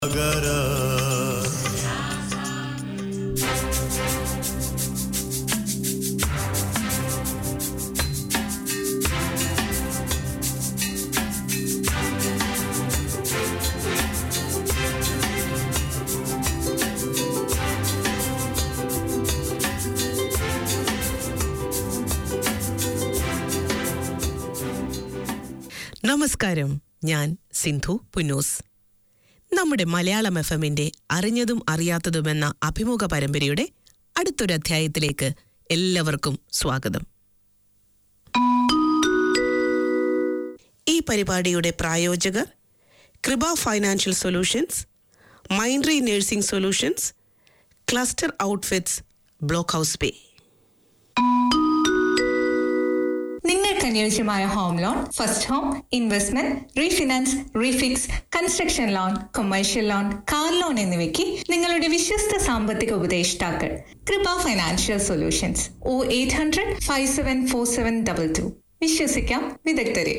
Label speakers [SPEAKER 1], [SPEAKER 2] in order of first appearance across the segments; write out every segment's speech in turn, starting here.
[SPEAKER 1] നമസ്കാരം ഞാൻ സിന്ധു പുന്നൂസ് നമ്മുടെ മലയാളം എഫ് എമ്മിന്റെ അറിഞ്ഞതും അറിയാത്തതുമെന്ന അഭിമുഖ പരമ്പരയുടെ അടുത്തൊരു അധ്യായത്തിലേക്ക് എല്ലാവർക്കും സ്വാഗതം ഈ പരിപാടിയുടെ പ്രായോജകർ Krupa financial solutions മൈൻഡ്രി nursing solutions cluster outfits block house പേ
[SPEAKER 2] നിങ്ങൾക്ക് അനുയോജ്യമായ home loan first home investment refinance refix construction loan commercial loan car loan എന്നിവയ്ക്ക് നിങ്ങളുടെ വിശ്വസ്ത സാമ്പത്തിക ഉപദേഷ്ടാക്കൾ Krupa financial solutions O eight hundred five seven four seven double two വിശ്വസിക്കാം വിദഗ്ധരെ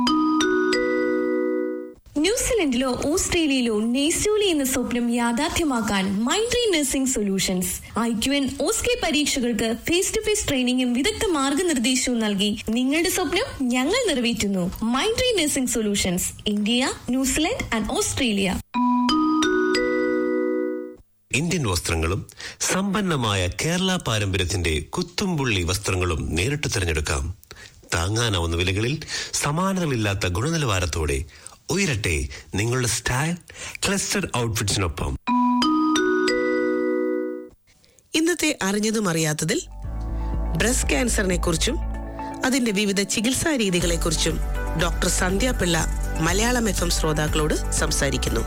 [SPEAKER 3] ന്യൂസിലൻഡിലോ ഓസ്ട്രേലിയയിലോ നെയ്സൂലി എന്ന സ്വപ്നം യാഥാർത്ഥ്യമാക്കാൻ മൈൻഡ്രി nursing solutions I Q N OSCE പരീക്ഷകൾക്ക് ഫേസ് ടു ഫേസ് ട്രെയിനിങ്ങും വിദഗ്ധ മാർഗനിർദ്ദേശവും നൽകി നിങ്ങളുടെ സ്വപ്നം ഞങ്ങൾ നിറവേറ്റുന്നു Mindry nursing solutions India New Zealand and Australia
[SPEAKER 4] Indian വസ്ത്രങ്ങളും സമ്പന്നമായ കേരള പാരമ്പര്യത്തിന്റെ കുത്തുംപുള്ളി വസ്ത്രങ്ങളും നേരിട്ട് തിരഞ്ഞെടുക്കാം താങ്ങാനാവുന്ന വിലകളിൽ സമാനതകളില്ലാത്ത ഗുണനിലവാരത്തോടെ ഉയരട്ടെ നിങ്ങളുടെ സ്റ്റൈൽ ക്ലസ്റ്റർ ഔട്ട്ഫിറ്റ്സിനൊപ്പം
[SPEAKER 1] ഇന്നത്തെ അറിഞ്ഞതും അറിയാത്തതിൽ ബ്രസ്റ്റ് ക്യാൻസറിനെ കുറിച്ചും അതിന്റെ വിവിധ ചികിത്സാ രീതികളെക്കുറിച്ചും doctor Sandhya Pillai Malayalam F M ശ്രോതാക്കളോട് സംസാരിക്കുന്നു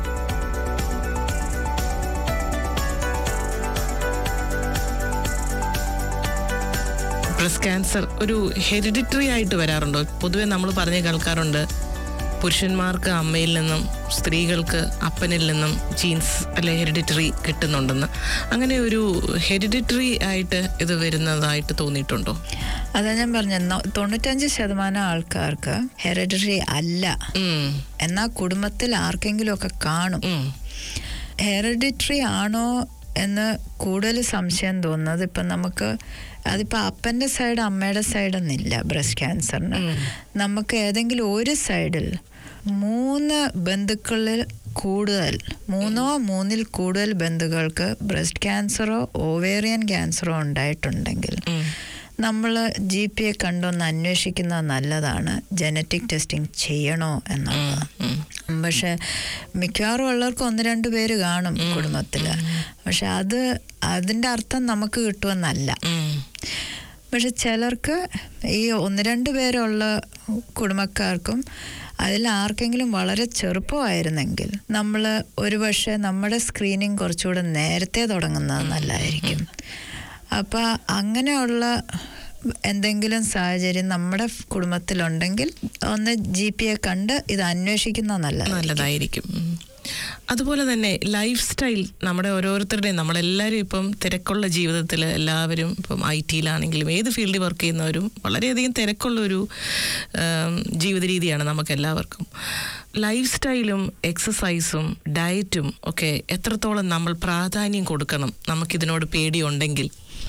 [SPEAKER 1] ബ്രസ്റ്റ് ക്യാൻസർ ഒരു ഹെറിഡിറ്ററി ആയിട്ട് വരാറുണ്ടോ പൊതുവെ നമ്മൾ പറഞ്ഞ് കേൾക്കാറുണ്ട് പുരുഷന്മാർക്ക് അമ്മയിൽ നിന്നും സ്ത്രീകൾക്ക് അപ്പനിൽ നിന്നും ജീൻസ് അല്ലെ ഹെറിഡിറ്ററി കിട്ടുന്നുണ്ടെന്ന് അങ്ങനെ ഒരു ഹെറിഡിറ്ററി ആയിട്ട് ഇത് വരുന്നതായിട്ട് തോന്നിയിട്ടുണ്ടോ
[SPEAKER 5] അതാ ഞാൻ പറഞ്ഞ തൊണ്ണൂറ്റഞ്ച് ശതമാനം ആൾക്കാർക്ക് ഹെറിഡറി അല്ല
[SPEAKER 1] ഉം,
[SPEAKER 5] എന്നാൽ കുടുംബത്തിൽ ആർക്കെങ്കിലും ഒക്കെ കാണും
[SPEAKER 1] ഉം,
[SPEAKER 5] ഹെറിഡിറ്ററി ആണോ എന്ന് കൂടുതൽ സംശയം തോന്നുന്നത് ഇപ്പം നമുക്ക് അതിപ്പോൾ അപ്പൻ്റെ സൈഡ് അമ്മയുടെ സൈഡ് എന്നില്ല ബ്രസ്റ്റ് ക്യാൻസറിന് നമുക്ക് ഏതെങ്കിലും ഒരു സൈഡിൽ മൂന്ന് ബന്ധുക്കളിൽ കൂടുതൽ മൂന്നോ മൂന്നിൽ കൂടുതൽ ബന്ധുക്കൾക്ക് ബ്രസ്റ്റ് ക്യാൻസറോ ഓവേറിയൻ ക്യാൻസറോ ഉണ്ടായിട്ടുണ്ടെങ്കിൽ
[SPEAKER 1] ഉം.
[SPEAKER 5] നമ്മൾ ജി പി എ കണ്ടൊന്ന് അന്വേഷിക്കുന്നത് നല്ലതാണ് ജനറ്റിക് ടെസ്റ്റിംഗ് ചെയ്യണോ എന്നുള്ളത് പക്ഷെ മിക്കവാറും ഉള്ളവർക്ക് ഒന്ന് രണ്ട് പേര് കാണും കുടുംബത്തിൽ പക്ഷെ അത് അതിൻ്റെ അർത്ഥം നമുക്ക് കിട്ടുമെന്നല്ല
[SPEAKER 1] ഉം.
[SPEAKER 5] പക്ഷെ ചിലർക്ക് ഈ ഒന്ന് രണ്ട് പേരുള്ള കുടുംബക്കാർക്കും അതിൽ ആർക്കെങ്കിലും വളരെ ചെറുപ്പമായിരുന്നെങ്കിൽ നമ്മൾ ഒരുപക്ഷെ നമ്മുടെ സ്ക്രീനിങ് കുറച്ചുകൂടെ നേരത്തെ തുടങ്ങുന്നത് നല്ലതായിരിക്കും അപ്പം അങ്ങനെയുള്ള എന്തെങ്കിലും സാഹചര്യം നമ്മുടെ കുടുംബത്തിലുണ്ടെങ്കിൽ ഒന്ന് ജി പി എ കണ്ട് ഇത് അന്വേഷിക്കുന്നത് നല്ലതാണ്
[SPEAKER 1] നല്ലതായിരിക്കും ഉം. അതുപോലെ തന്നെ ലൈഫ് സ്റ്റൈൽ നമ്മുടെ ഓരോരുത്തരുടെയും നമ്മളെല്ലാവരും ഇപ്പം തിരക്കുള്ള ജീവിതത്തിൽ എല്ലാവരും ഇപ്പം ഐ ടിയിലാണെങ്കിലും ഏത് ഫീൽഡിൽ വർക്ക് ചെയ്യുന്നവരും വളരെയധികം തിരക്കുള്ള ഒരു ആം, ജീവിത രീതിയാണ് നമുക്ക് എല്ലാവർക്കും ലൈഫ് സ്റ്റൈലും എക്സസൈസും ഡയറ്റും ഒക്കെ എത്രത്തോളം നമ്മൾ പ്രാധാന്യം കൊടുക്കണം നമുക്കിതിനോട് പേടിയുണ്ടെങ്കിൽ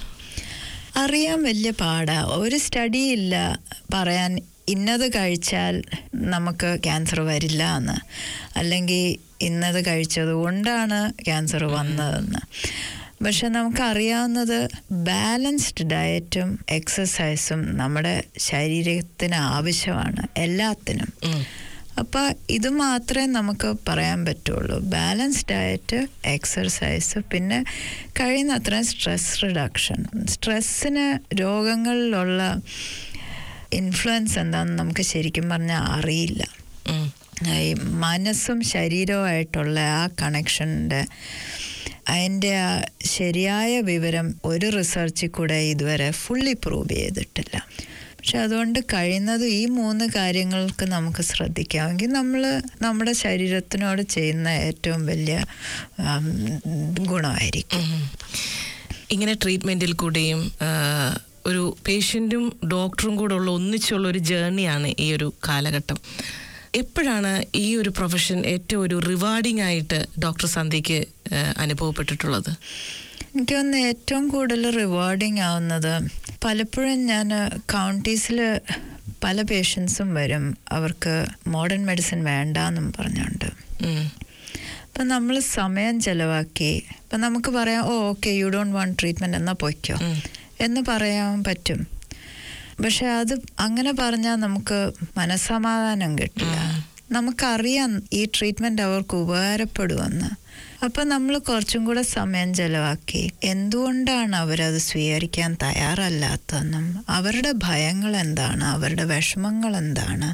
[SPEAKER 5] അറിയാൻ വലിയ പാടാ ഒരു സ്റ്റഡി ഇല്ല പറയാൻ ഇന്നത് കഴിച്ചാൽ നമുക്ക് ക്യാൻസർ വരില്ല എന്ന് അല്ലെങ്കിൽ ഇന്നത് കഴിച്ചത് കൊണ്ടാണ് ക്യാൻസർ വന്നതെന്ന് പക്ഷെ നമുക്കറിയാവുന്നത് ബാലൻസ്ഡ് ഡയറ്റും എക്സസൈസും നമ്മുടെ ശരീരത്തിന് ആവശ്യമാണ് എല്ലാത്തിനും അപ്പോൾ ഇത് മാത്രമേ നമുക്ക് പറയാൻ പറ്റുള്ളൂ ബാലൻസ് ഡയറ്റ് എക്സർസൈസ് പിന്നെ കഴിയുന്നത്ര സ്ട്രെസ് റിഡക്ഷൻ സ്ട്രെസ്സിന് രോഗങ്ങളിലുള്ള ഇൻഫ്ലുവൻസ് എന്താണെന്ന് നമുക്ക് ശരിക്കും പറഞ്ഞാൽ അറിയില്ല
[SPEAKER 1] ഉം.
[SPEAKER 5] ഈ മനസ്സും ശരീരവുമായിട്ടുള്ള ആ കണക്ഷൻ്റെ അതിൻ്റെ ആ ശരിയായ വിവരം ഒരു റിസർച്ചിൽ കൂടെ ഇതുവരെ ഫുള്ളി പ്രൂവ് ചെയ്തിട്ടില്ല പക്ഷെ അതുകൊണ്ട് കഴിയുന്നത് ഈ മൂന്ന് കാര്യങ്ങൾക്ക് നമുക്ക് ശ്രദ്ധിക്കാമെങ്കിൽ നമ്മൾ നമ്മുടെ ശരീരത്തിനോട് ചെയ്യുന്ന ഏറ്റവും വലിയ ആം, ഗുണമായിരിക്കും
[SPEAKER 1] ഉം. ഇങ്ങനെ ട്രീറ്റ്മെൻറ്റിൽ കൂടെയും ആ, ഒരു പേഷ്യൻറ്റും ഡോക്ടറും കൂടെ ഉള്ള ഒന്നിച്ചുള്ള ഒരു ജേർണിയാണ് ഈ ഒരു കാലഘട്ടം എപ്പോഴാണ് ഈ ഒരു പ്രൊഫഷൻ ഏറ്റവും ഒരു റിവാർഡിംഗ് ആയിട്ട് ഡോക്ടർ സന്ധ്യക്ക് ഏഹ്, അനുഭവപ്പെട്ടിട്ടുള്ളത്
[SPEAKER 5] എനിക്ക് തോന്നുന്നു ഏറ്റവും കൂടുതൽ റിവാർഡിങ് ആവുന്നത് പലപ്പോഴും ഞാൻ കൗണ്ടീസിൽ പല പേഷ്യൻസും വരും അവർക്ക് മോഡേൺ മെഡിസിൻ വേണ്ടാന്നും പറഞ്ഞുകൊണ്ട്
[SPEAKER 1] ഉം.
[SPEAKER 5] അപ്പം നമ്മൾ സമയം ചിലവാക്കി ഇപ്പം നമുക്ക് പറയാം oh okay you don't want treatment എന്നാൽ പൊയ്ക്കോ
[SPEAKER 1] ഉം.
[SPEAKER 5] എന്ന് പറയാൻ പറ്റും പക്ഷെ അത് അങ്ങനെ പറഞ്ഞാൽ നമുക്ക് മനസമാധാനം കിട്ടില്ല നമുക്കറിയാം ഈ ട്രീറ്റ്മെൻറ്റ് അവർക്ക് ഉപകാരപ്പെടുമെന്ന് അപ്പം നമ്മൾ കുറച്ചും കൂടെ സമയം ചെലവാക്കി എന്തുകൊണ്ടാണ് അവരത് സ്വീകരിക്കാൻ തയ്യാറല്ലാത്തതെന്നും അവരുടെ ഭയങ്ങൾ എന്താണ് അവരുടെ വിഷമങ്ങൾ എന്താണ്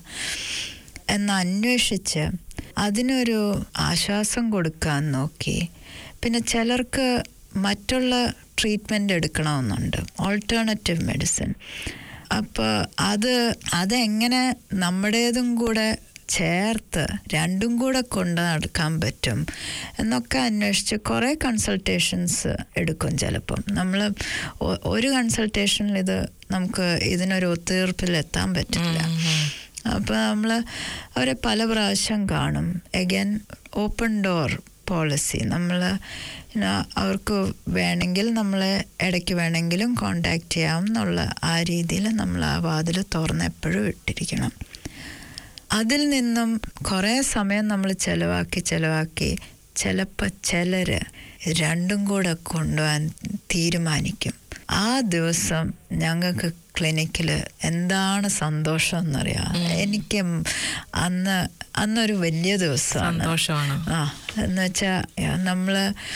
[SPEAKER 5] എന്ന് അന്വേഷിച്ച് അതിനൊരു ആശ്വാസം കൊടുക്കാൻ നോക്കി പിന്നെ ചിലർക്ക് മറ്റുള്ള ട്രീറ്റ്മെൻറ്റ് എടുക്കണമെന്നുണ്ട് ഓൾട്ടർനേറ്റീവ് മെഡിസിൻ അപ്പോൾ അത് അതെങ്ങനെ നമ്മുടേതും കൂടെ ചേർത്ത് രണ്ടും കൂടെ കൊണ്ട് നടക്കാൻ പറ്റും എന്നൊക്കെ അന്വേഷിച്ച് കുറേ കൺസൾട്ടേഷൻസ് എടുക്കും ചിലപ്പം നമ്മൾ ഒരു കൺസൾട്ടേഷനിൽ ഇത് നമുക്ക് ഇതിനൊരു ഒത്തുതീർപ്പിലെത്താൻ പറ്റില്ല അപ്പോൾ നമ്മൾ അവരെ പല പ്രാവശ്യം കാണും എഗൈൻ ഓപ്പൺ ഡോർ പോളിസി നമ്മൾ അവർക്ക് വേണമെങ്കിൽ നമ്മളെ ഇടയ്ക്ക് വേണമെങ്കിലും കോണ്ടാക്ട് ചെയ്യാം എന്നുള്ള ആ രീതിയിൽ നമ്മൾ ആ വാതിൽ തുറന്ന് എപ്പോഴും ഇട്ടിരിക്കണം അതിൽ നിന്നും കുറേ സമയം നമ്മൾ ചിലവാക്കി ചിലവാക്കി ചിലപ്പോൾ ചിലർ രണ്ടും കൂടെ കൊണ്ടുപോകാൻ തീരുമാനിക്കും ആ ദിവസം ഞങ്ങൾക്ക് ക്ലിനിക്കിൽ എന്താണ് സന്തോഷം എന്നറിയാം എനിക്ക് അന്ന് അന്നൊരു വലിയ ദിവസമാണ്
[SPEAKER 1] സന്തോഷമാണ്
[SPEAKER 5] ആ എന്ന് വെച്ചാൽ നമ്മൾ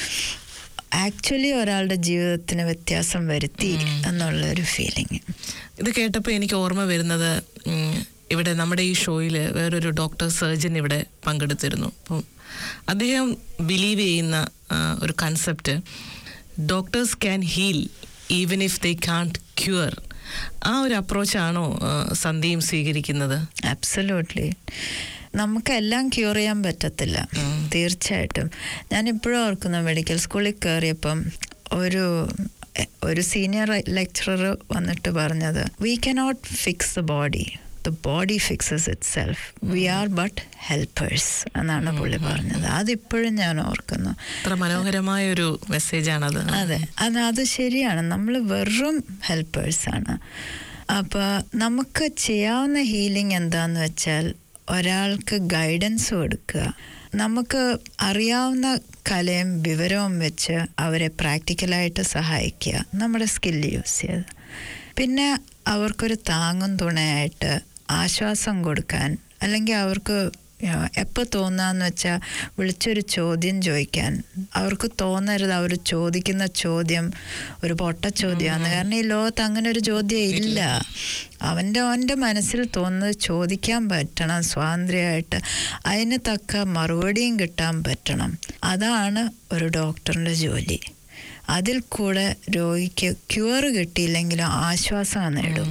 [SPEAKER 5] ആക്ച്വലി ഒരാളുടെ ജീവിതത്തിന് വ്യത്യാസം വരുത്തി എന്നുള്ളൊരു ഫീലിംഗ്
[SPEAKER 1] ഇത് കേട്ടപ്പോൾ എനിക്ക് ഓർമ്മ വരുന്നത് ഉം, ഇവിടെ നമ്മുടെ ഈ ഷോയിൽ വേറൊരു ഡോക്ടർ സർജൻ ഇവിടെ പങ്കെടുത്തിരുന്നു അപ്പം അദ്ദേഹം ബിലീവ് ചെയ്യുന്ന ആ, ഒരു concept doctors can heal even if they can't cure ആ ഒരു അപ്രോച്ചാണോ സന്ധ്യയും സ്വീകരിക്കുന്നത്
[SPEAKER 5] അബ്സല്യൂട്ട്ലി നമുക്കെല്ലാം ക്യൂർ ചെയ്യാൻ പറ്റത്തില്ല തീർച്ചയായിട്ടും ഞാൻ ഇപ്പോഴും ഓർക്കുന്നു മെഡിക്കൽ സ്കൂളിൽ കയറിയപ്പം ഒരു ഒരു സീനിയർ ലെക്ചറർ വന്നിട്ട് പറഞ്ഞത് we cannot fix the body the body fixes itself we are but helpers എന്നാണ് പുള്ളി പറഞ്ഞത് അതിപ്പോഴും ഞാൻ ഓർക്കുന്നു
[SPEAKER 1] അത്ര മനോഹരമായ ഒരു മെസ്സേജാണത്
[SPEAKER 5] അതെ അത് അത് ശരിയാണ് നമ്മൾ വെറും ഹെൽപ്പേഴ്സാണ് അപ്പോൾ നമുക്ക് ചെയ്യാവുന്ന ഹീലിംഗ് എന്താന്ന് വെച്ചാൽ ഒരാൾക്ക് ഗൈഡൻസ് കൊടുക്കുക നമുക്ക് അറിയാവുന്ന കലയും വിവരവും വെച്ച് അവരെ പ്രാക്ടിക്കലായിട്ട് സഹായിക്കുക നമ്മുടെ സ്കില്ല് യൂസ് ചെയ്ത് പിന്നെ അവർക്കൊരു താങ്ങും തുണയായിട്ട് ആശ്വാസം കൊടുക്കാൻ അല്ലെങ്കിൽ അവർക്ക് എപ്പോൾ തോന്നാന്ന് വെച്ചാൽ വിളിച്ചൊരു ചോദ്യം ചോദിക്കാൻ അവർക്ക് തോന്നരുത് അവർ ചോദിക്കുന്ന ചോദ്യം ഒരു പൊട്ട ചോദ്യമാണ് കാരണം ഈ ലോകത്ത് അങ്ങനെ ഒരു ചോദ്യം ഇല്ല അവൻ്റെ അവൻ്റെ മനസ്സിൽ തോന്നുന്നത് ചോദിക്കാൻ പറ്റണം സ്വാതന്ത്ര്യമായിട്ട് അതിന് തക്ക മറുപടിയും കിട്ടാൻ പറ്റണം അതാണ് ഒരു ഡോക്ടറിൻ്റെ ജോലി അതിൽ കൂടെ രോഗിക്ക് ക്യൂർ കിട്ടിയില്ലെങ്കിലും ആശ്വാസം നേടും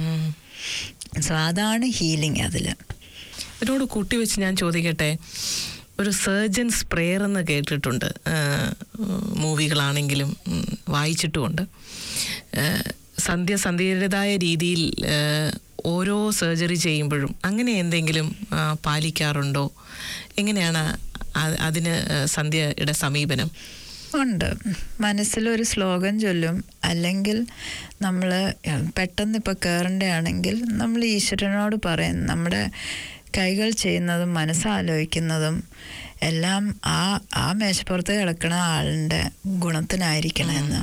[SPEAKER 5] സോ അതാണ് ഹീലിംഗ് അതിൽ
[SPEAKER 1] ഇതിനോട് കൂട്ടിവെച്ച് ഞാൻ ചോദിക്കട്ടെ ഒരു സർജൻസ് പ്രെയർ എന്ന് കേട്ടിട്ടുണ്ട് മൂവികളാണെങ്കിലും ഉം, വായിച്ചിട്ടുമുണ്ട് ആ, സന്ധ്യ സന്ധ്യയുടേതായ രീതിയിൽ ആ, ഓരോ സർജറി ചെയ്യുമ്പോഴും അങ്ങനെ എന്തെങ്കിലും ആ, പാലിക്കാറുണ്ടോ എങ്ങനെയാണ് അ- അതിന് ആ, സന്ധ്യയുടെ സമീപനം
[SPEAKER 5] ഉണ്ട് മനസ്സിലൊരു ശ്ലോകം ചൊല്ലും അല്ലെങ്കിൽ നമ്മൾ പെട്ടെന്ന് ഇപ്പോൾ കയറേണ്ടതാണെങ്കിൽ നമ്മൾ ഈശ്വരനോട് പറയും നമ്മുടെ കൈകൾ ചെയ്യുന്നതും മനസ്സാലോചിക്കുന്നതും എല്ലാം ആ ആ മേശപ്പുറത്ത് കിടക്കുന്ന ആളിൻ്റെ ഗുണത്തിനായിരിക്കണമെന്ന്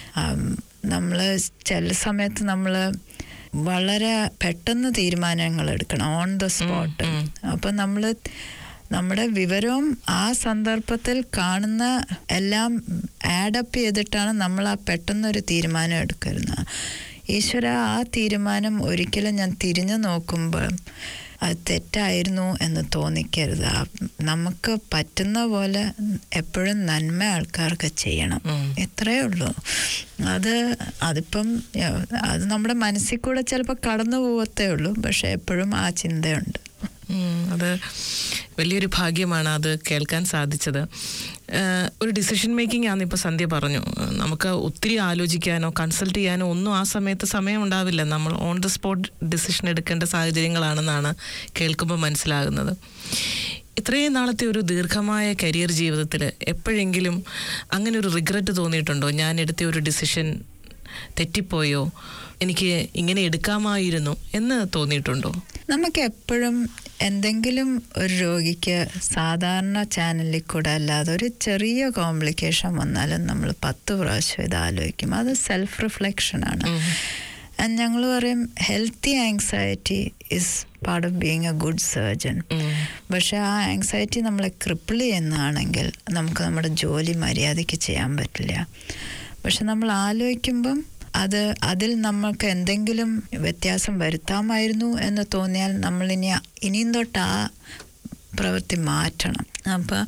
[SPEAKER 5] നമ്മൾ ചില സമയത്ത് നമ്മൾ വളരെ പെട്ടെന്ന് തീരുമാനങ്ങൾ എടുക്കണം ഓൺ ദ സ്പോട്ട് അപ്പം നമ്മൾ നമ്മുടെ വിവരവും ആ സന്ദർഭത്തിൽ കാണുന്ന എല്ലാം ആഡപ്പ് ചെയ്തിട്ടാണ് നമ്മൾ ആ പെട്ടെന്നൊരു തീരുമാനം എടുക്കരുന്നത് ഈശ്വര ആ തീരുമാനം ഒരിക്കലും ഞാൻ തിരിഞ്ഞു നോക്കുമ്പോൾ അത് തെറ്റായിരുന്നു എന്ന് തോന്നിക്കരുത് ആ നമുക്ക് പറ്റുന്ന പോലെ എപ്പോഴും നന്മ ആൾക്കാർക്ക് ചെയ്യണം ഇത്രയേ ഉള്ളൂ അത് അതിപ്പം അത് നമ്മുടെ മനസ്സിൽ കൂടെ ചിലപ്പോൾ കടന്നു പോകത്തേ ഉള്ളൂ പക്ഷെ എപ്പോഴും ആ ചിന്തയുണ്ട്
[SPEAKER 1] ഉം, അത് വലിയൊരു ഭാഗ്യമാണ് അത് കേൾക്കാൻ സാധിച്ചത് ഏഹ്, ഒരു ഡിസിഷൻ മേക്കിംഗ് ആണെന്ന് ഇപ്പോൾ സന്ധ്യ പറഞ്ഞു ഏഹ്, നമുക്ക് ഒത്തിരി ആലോചിക്കാനോ കൺസൾട്ട് ചെയ്യാനോ ഒന്നും ആ സമയത്ത് സമയം ഉണ്ടാവില്ല നമ്മൾ ഓൺ ദ സ്പോട്ട് ഡിസിഷൻ എടുക്കേണ്ട സാഹചര്യങ്ങളാണെന്നാണ് കേൾക്കുമ്പോൾ മനസ്സിലാകുന്നത് ഇത്രയും നാളത്തെ ഒരു ദീർഘമായ കരിയർ ജീവിതത്തിൽ എപ്പോഴെങ്കിലും അങ്ങനെ ഒരു റിഗ്രറ്റ് തോന്നിയിട്ടുണ്ടോ ഞാൻ എടുത്ത ഒരു ഡിസിഷൻ തെറ്റിപ്പോയോ എനിക്ക് ഇങ്ങനെ എടുക്കാമായിരുന്നു എന്ന് തോന്നിയിട്ടുണ്ടോ
[SPEAKER 5] നമുക്ക് എപ്പോഴും എന്തെങ്കിലും ഒരു രോഗിക്ക് സാധാരണ ചാനലിൽ കൂടെ അല്ലാതെ ഒരു ചെറിയ കോംപ്ലിക്കേഷൻ വന്നാലും നമ്മൾ പത്ത് പ്രാവശ്യം ഇത് ആലോചിക്കും അത് സെൽഫ് റിഫ്ലക്ഷനാണ് ആൻഡ് ഞങ്ങൾ പറയും healthy anxiety is part of being a good surgeon പക്ഷെ ആ ആങ്സൈറ്റി നമ്മളെ ക്രിപ്പിൾ ചെയ്യുന്നതാണെങ്കിൽ നമുക്ക് നമ്മുടെ ജോലി മര്യാദയ്ക്ക് ചെയ്യാൻ പറ്റില്ല പക്ഷെ നമ്മൾ ആലോചിക്കുമ്പം അത് അതിൽ നമ്മൾക്ക് എന്തെങ്കിലും വ്യത്യാസം വരുത്താമായിരുന്നു എന്ന് തോന്നിയാൽ നമ്മളിനി ഇനിയും തൊട്ട് ആ പ്രവൃത്തി മാറ്റണം അപ്പോൾ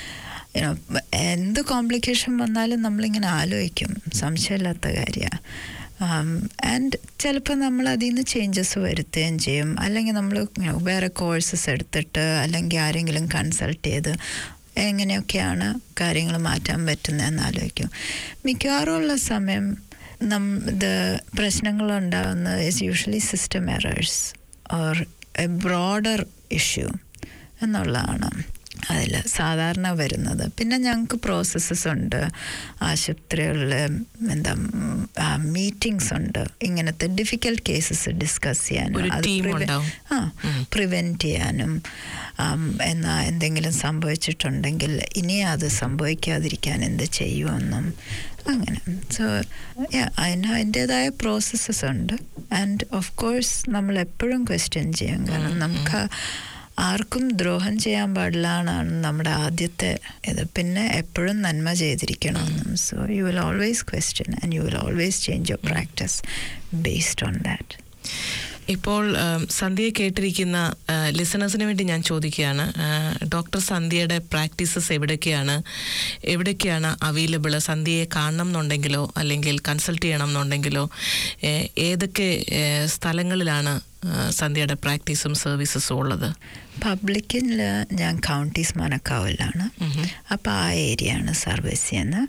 [SPEAKER 5] എന്ത് കോംപ്ലിക്കേഷൻ വന്നാലും നമ്മളിങ്ങനെ ആലോചിക്കും സംശയമില്ലാത്ത കാര്യമാണ് ആൻഡ് ചിലപ്പോൾ നമ്മൾ അതിൽ നിന്ന് ചേഞ്ചസ് വരുത്തുകയും ചെയ്യും അല്ലെങ്കിൽ നമ്മൾ വേറെ കോഴ്സസ് എടുത്തിട്ട് അല്ലെങ്കിൽ ആരെങ്കിലും കൺസൾട്ട് ചെയ്ത് എങ്ങനെയൊക്കെയാണ് കാര്യങ്ങൾ മാറ്റാൻ പറ്റുന്നതെന്ന് ആലോചിക്കും മിക്കവാറും ഉള്ള സമയം നം ഇത് പ്രശ്നങ്ങളുണ്ടാകുന്നത് is usually system errors or a broader issue എന്നുള്ളതാണ് അതിൽ സാധാരണ വരുന്നത് പിന്നെ ഞങ്ങൾക്ക് പ്രോസസ്സസ് ഉണ്ട് ആശുപത്രികളിൽ എന്താ മീറ്റിംഗ്സ് ഉണ്ട് ഇങ്ങനത്തെ ഡിഫിക്കൽട്ട് കേസസ് ഡിസ്കസ് ചെയ്യാനും
[SPEAKER 1] ഒരു
[SPEAKER 5] അത്
[SPEAKER 1] team
[SPEAKER 5] preve-
[SPEAKER 1] ഉണ്ടാവും.
[SPEAKER 5] ആ പ്രിവെൻറ്റ് ചെയ്യാനും ആം, എന്നാ എന്തെങ്കിലും സംഭവിച്ചിട്ടുണ്ടെങ്കിൽ ഇനി അത് സംഭവിക്കാതിരിക്കാൻ എന്ത് ചെയ്യുമെന്നും അങ്ങനെ സോ അതിന് അതിൻ്റെതായ പ്രോസസ്സസ് ഉണ്ട് ആൻഡ് ഓഫ് കോഴ്സ് നമ്മൾ എപ്പോഴും ക്വസ്റ്റ്യൻ ചെയ്യും കാരണം നമുക്ക് ആർക്കും ദ്രോഹം ചെയ്യാൻ പാടില്ല എന്നാണ് നമ്മുടെ ആദ്യത്തെ ഇത് പിന്നെ എപ്പോഴും നന്മ ചെയ്തിരിക്കണമെന്നും so you will always question and you will always change your practice based on that
[SPEAKER 1] ഇപ്പോൾ ആം, സന്ധ്യയെ കേട്ടിരിക്കുന്ന ലിസണേഴ്സിന് വേണ്ടി ഞാൻ ചോദിക്കുകയാണ് ആ, ഡോക്ടർ സന്ധ്യയുടെ പ്രാക്ടീസസ് എവിടേക്കാണ് എവിടേക്കാണ് അവൈലബിൾ സന്ധ്യയെ കാണണം എന്നുണ്ടെങ്കിലോ അല്ലെങ്കിൽ കൺസൾട്ട് ചെയ്യണം എന്നുണ്ടെങ്കിലോ ഏ, ഏതൊക്കെ ഏ, സ്ഥലങ്ങളിലാണ് ആ, സന്ധ്യയുടെ പ്രാക്ടീസും സർവീസസും ഉള്ളത്
[SPEAKER 5] പബ്ലിക്കിൽ ഞാൻ കൗണ്ടീസ് മനക്കാവിലാണ് അപ്പോൾ ആ ഏരിയ ആണ് സർവീസ് ചെയ്യുന്നത്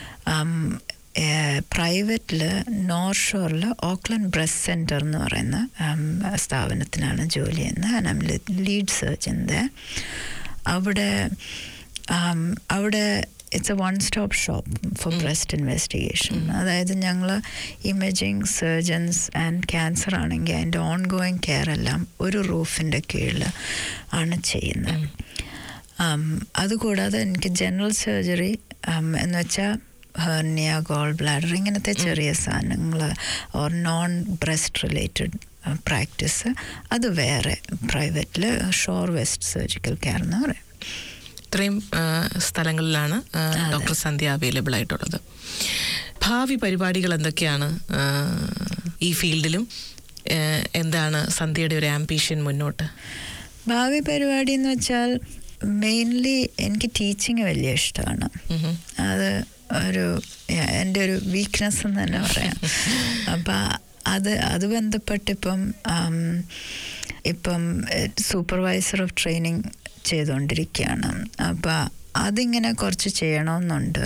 [SPEAKER 5] പ്രൈവറ്റിൽ നോർത്ത് ഷോറിൽ ഓക്ലൻഡ് ബ്രസ്റ്റ് സെൻറ്റർ എന്ന് പറയുന്ന ഉം, സ്ഥാപനത്തിലാണ് ജോലി ചെയ്യുന്നത് ലീഡ് സർജൻ്റെ അവിടെ ഉം, അവിടെ it's a one stop shop for breast investigation അതായത് ഞങ്ങൾ ഇമേജിങ് സർജൻസ് ആൻഡ് ക്യാൻസർ ആണെങ്കിൽ അതിൻ്റെ ഓൺ ഗോയിങ് കെയർ എല്ലാം ഒരു റൂഫിൻ്റെ കീഴിൽ ആണ് ചെയ്യുന്നത് ഉം, അതുകൂടാതെ എനിക്ക് ജനറൽ സർജറി എന്ന് വെച്ചാൽ ഹെർണിയ ഗോൾ ബ്ലാഡർ ഇങ്ങനത്തെ ചെറിയ സാധനങ്ങൾ or non breast related practice അത് വേറെ പ്രൈവറ്റിൽ ഷോർ വെസ്റ്റ് സർജിക്കൽ കെയർ എന്ന് പറയും
[SPEAKER 1] ഇത്രയും ആ, സ്ഥലങ്ങളിലാണ് ആ, ഡോക്ടർ സന്ധ്യ അവൈലബിൾ ആയിട്ടുള്ളത് ഭാവി പരിപാടികൾ എന്തൊക്കെയാണ് ആ, ഈ ഫീൽഡിലും ആ, എന്താണ് സന്ധ്യയുടെ ഒരു ആംബിഷൻ മുന്നോട്ട്
[SPEAKER 5] ഭാവി പരിപാടി എന്ന് വെച്ചാൽ മെയിൻലി എനിക്ക് ടീച്ചിങ് വലിയ ഇഷ്ടമാണ്
[SPEAKER 1] ഉഹും.
[SPEAKER 5] അത് ഒരു എൻ്റെ ഒരു വീക്ക്നെസ് എന്ന് തന്നെ പറയാം അപ്പം അത് അത് ബന്ധപ്പെട്ടിപ്പം ആം, ഇപ്പം സൂപ്പർവൈസർ ഓഫ് ട്രെയിനിങ് ചെയ്തുകൊണ്ടിരിക്കുകയാണ് അപ്പം അതിങ്ങനെ കുറച്ച് ചെയ്യണമെന്നുണ്ട്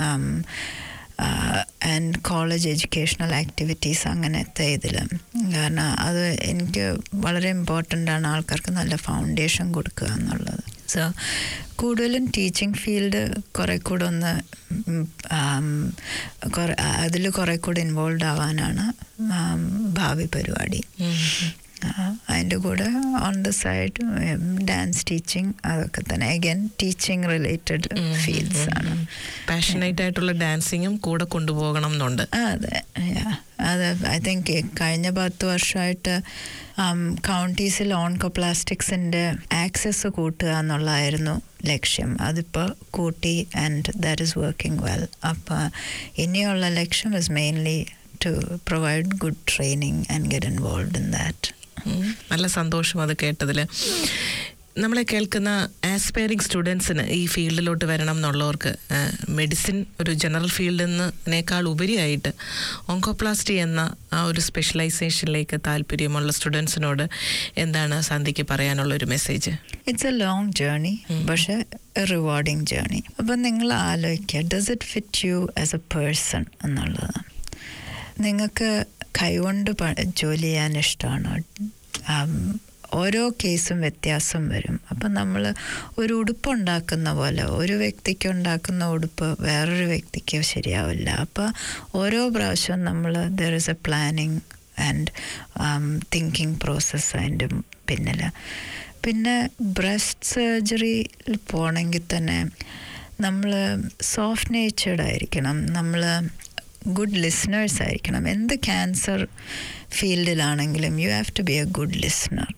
[SPEAKER 5] ആൻഡ് കോളേജ് എഡ്യൂക്കേഷണൽ ആക്ടിവിറ്റീസ് അങ്ങനത്തെ ഇതിൽ കാരണം അത് എനിക്ക് വളരെ ഇമ്പോർട്ടൻ്റ് ആണ് ആൾക്കാർക്ക് നല്ല ഫൗണ്ടേഷൻ കൊടുക്കുക എന്നുള്ളത് സോ കൂടുതലും ടീച്ചിങ് ഫീൽഡ് കുറേ കൂടെ ഒന്ന് അതിൽ കുറേ കൂടെ ഇൻവോൾവ് ആവാനാണ് ആം, ഭാവി പരിപാടി ആ, അതിൻ്റെ കൂടെ on the side dance teaching അതൊക്കെ തന്നെ അഗൈൻ ടീച്ചിങ് റിലേറ്റഡ് ഫീൽഡ്സ് ആണ്
[SPEAKER 1] പാഷനേറ്റ് ആയിട്ടുള്ള ഡാൻസിങ്ങും കൂടെ കൊണ്ടുപോകണം എന്നുണ്ട്
[SPEAKER 5] ആ, അതെ yeah. അത് ഐ തിങ്ക് കഴിഞ്ഞ പത്ത് വർഷമായിട്ട് കൗണ്ടീസിൽ ഓൺകോപ്ലാസ്റ്റിക്സിൻ്റെ ആക്സസ് കൂട്ടുക എന്നുള്ളതായിരുന്നു ലക്ഷ്യം അതിപ്പോൾ കൂട്ടി and that is working well അപ്പോൾ ഇനിയുള്ള ലക്ഷ്യം is mainly to provide good training and get involve in that
[SPEAKER 1] ഉം. നല്ല സന്തോഷം അത് കേട്ടതിൽ നമ്മളെ കേൾക്കുന്ന ആസ്പയറിംഗ് സ്റ്റുഡൻസിന് ഈ ഫീൽഡിലോട്ട് വരണം എന്നുള്ളവർക്ക് മെഡിസിൻ ഒരു ജനറൽ ഫീൽഡിൽ നിന്നേക്കാൾ ഉപരിയായിട്ട് ഓങ്കോപ്ലാസ്റ്റി എന്ന ആ ഒരു സ്പെഷ്യലൈസേഷനിലേക്ക് താല്പര്യമുള്ള സ്റ്റുഡൻസിനോട് എന്താണ് സന്ധ്യയ്ക്ക് പറയാനുള്ള ഒരു message
[SPEAKER 5] it's a long journey പക്ഷെ റിവാർഡിങ് ജേർണി അപ്പം നിങ്ങൾ ആലോചിക്കുക does it fit you as a person എന്നുള്ളത് നിങ്ങൾക്ക് കൈകൊണ്ട് പ- ജോലി ചെയ്യാൻ ഇഷ്ടമാണോ ആം, ഓരോ കേസും വ്യത്യാസം വരും അപ്പം നമ്മൾ ഒരു ഉടുപ്പ് ഉണ്ടാക്കുന്ന പോലെ ഒരു വ്യക്തിക്ക് ഉണ്ടാക്കുന്ന ഉടുപ്പ് വേറൊരു വ്യക്തിക്ക് ശരിയാവില്ല അപ്പോൾ ഓരോ പ്രാവശ്യവും നമ്മൾ there is a planning and thinking process അതിൻ്റെ പിന്നിൽ പിന്നെ ബ്രസ്റ്റ് സർജറിയിൽ പോകണമെങ്കിൽ തന്നെ നമ്മൾ സോഫ്റ്റ് നേച്ചേർഡ് ആയിരിക്കണം നമ്മൾ ഗുഡ് ലിസണേഴ്സ് ആയിരിക്കണം എന്ത് ക്യാൻസർ ഫീൽഡിലാണെങ്കിലും you have to be a good listener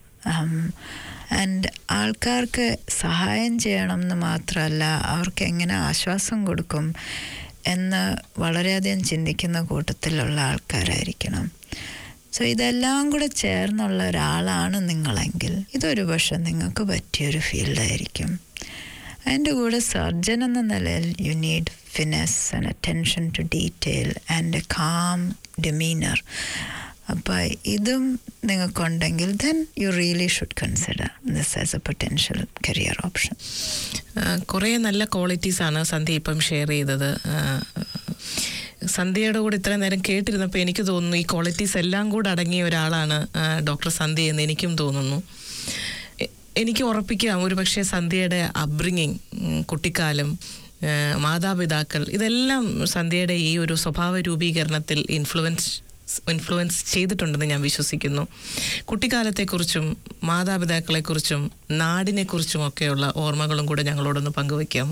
[SPEAKER 5] and ആൾക്കാർക്ക് സഹായം ചെയ്യണം എന്ന് മാത്രമല്ല അവർക്ക് എങ്ങനെ ആശ്വാസം കൊടുക്കും എന്ന് വളരെയധികം ചിന്തിക്കുന്ന കൂട്ടത്തിലുള്ള ആൾക്കാരായിരിക്കണം സോ ഇതെല്ലാം കൂടെ ചേർന്നുള്ള ഒരാളാണ് നിങ്ങളെങ്കിൽ ഇതൊരു പക്ഷെ നിങ്ങൾക്ക് പറ്റിയൊരു ഫീൽഡായിരിക്കും അതിൻ്റെ കൂടെ സർജൻ എന്ന നിലയിൽ you need finesse and attention to detail and a calm demeanour അപ്പോൾ ഇതും നിങ്ങൾക്കുണ്ടെങ്കിൽ then you really should consider this as a potential career option
[SPEAKER 1] കുറേ നല്ല ക്വാളിറ്റീസാണ് സന്ധ്യ ഇപ്പം ഷെയർ ചെയ്തത് ആ, സന്ധ്യയുടെ കൂടെ ഇത്രയും നേരം കേട്ടിരുന്നപ്പോൾ എനിക്ക് തോന്നുന്നു ഈ ക്വാളിറ്റീസ് എല്ലാം കൂടെ അടങ്ങിയ ഒരാളാണ് ആ, ഡോക്ടർ സന്ധ്യ എന്ന് എനിക്കും തോന്നുന്നു എ- എനിക്ക് ഉറപ്പിക്കാം ഒരു പക്ഷേ സന്ധ്യയുടെ അബ്രിങ്ങിങ് കുട്ടിക്കാലം ആ, മാതാപിതാക്കൾ ഇതെല്ലാം സന്ധ്യയുടെ ഈ ഒരു സ്വഭാവ രൂപീകരണത്തിൽ ഇൻഫ്ലുവൻസ് ഇൻഫ്ലുവൻസ് ചെയ്തിട്ടുണ്ടെന്ന് ഞാൻ വിശ്വസിക്കുന്നു കുട്ടിക്കാലത്തെക്കുറിച്ചും മാതാപിതാക്കളെക്കുറിച്ചും നാടിനെക്കുറിച്ചും ഒക്കെയുള്ള ഓർമ്മകളും കൂടെ ഞങ്ങളോടൊന്ന് പങ്കുവയ്ക്കാമോ